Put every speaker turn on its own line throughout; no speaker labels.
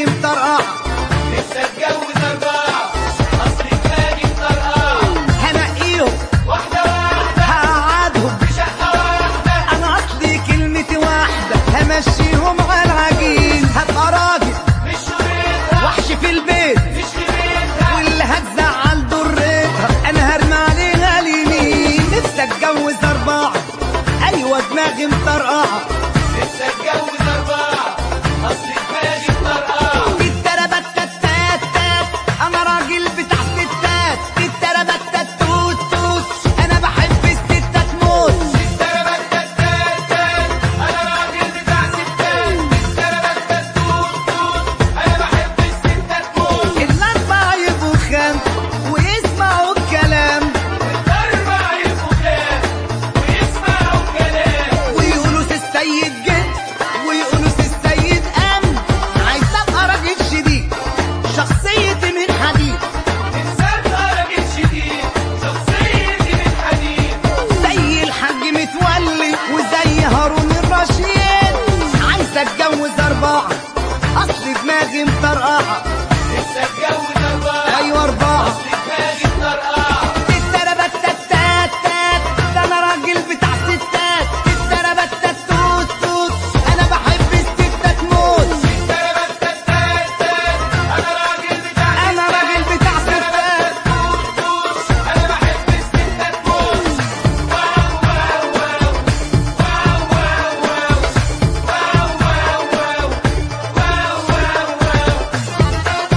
دماغي مطرقعة
نفسي اتجوز اربعة اصل دماغي مطرقعة
هنقيهم
واحدة واحدة
هقعدهم
في شقة واحدة
انا اصلي كلمتي واحدة همشيهم على العجين هبقى راجل
مش شريطها
وحش في البيت
مش خيمتها
واللي هتزعل ضرتها انا هرمي عليها اليمين نفسي اتجوز اربعة ايوه دماغي مطرقعة
نفسي اتجوز اربعة اصل دماغي مطرقعة
التربتتات انا راجل بتاع ستات التربتت توت توت انا بحب الستات موت
التربتتات انا راجل بتاع ستات التربتت توت توت انا بحب الستات موت
الاربعة يبقوا خام ويسمعوا الكلام
الاربع يبقوا كام ويسمعوا كلام
ويقولوا سي السيد جد ويقولوا سي السيد قام عايز ابقى راجل شديد شخصيتي من حديد
انسان راجل شديد شخصيتي من حديد
زي الحاج متولي وزي هارون الرشيد عايز اتجوز اربعة اصل دماغي مطرقعة
نفسي اتجوز اربعة
ايوه اربعة
اصل دماغي مطرقعة
التربتتات ده انا راجل بتاع ستات التربتت توت توت انا بحب الستات موت
التربتتات انا راجل بتاع
انا راجل بتاع ستات
توت توت انا بحب الستات موت واو واو واو واو واو واو واو واو واو واو واو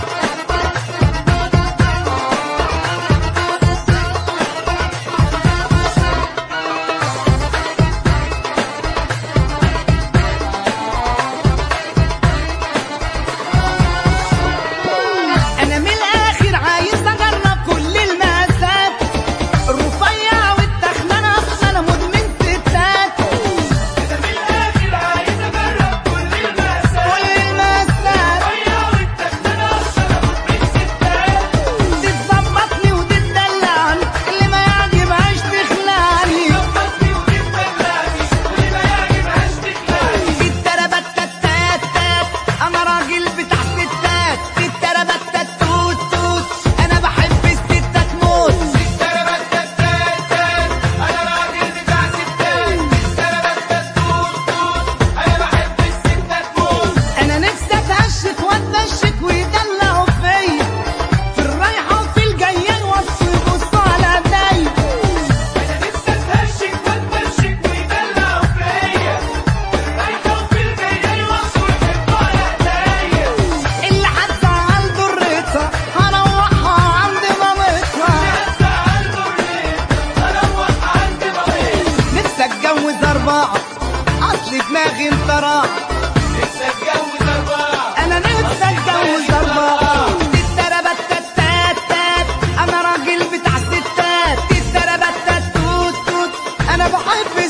انا من الاخر عايز اجرب كل المقاسات الرفيع والتخنانه اصل انا مدمن ستات
انا من الاخر عايز اجرب كل المقاسات
كل المقاسات
ويا والتخنانة اشرب من ستات
تتظبطني وتدلعني اللي ما يعجبهاش تخلعني
ظبطني وتتبلعني واللي ما يعجبهاش تخلعني
التربتتات انا راجل بتاع ستات التربتت توت توت انا بحب الستات موت
التربتتات انا راجل بتاع ستات التربتت توت توت انا بحب الستات موت
انا نفسي اتهشك واتمشك ويدلعوا فيا في الرايحه وفي الجايه يوصوا يبصوا على ايديا
انا نفسي اتهشك واتمشك ويدلعوا فيا في الرايحة وفي الجاية يوصوا يحبوا على ايديا
اللي هتزعل ضرتها هروحها عند مامتها
هزعل ضريت اروح عند مامتي
نفسي اتجوز اربعه اصل دماغي مطرقعه
نفسي اتجوز اربعة
انا نفسي اتجوز اربعه التربتتات انا راجل بتاع ستات التربتت توت توت انا بحب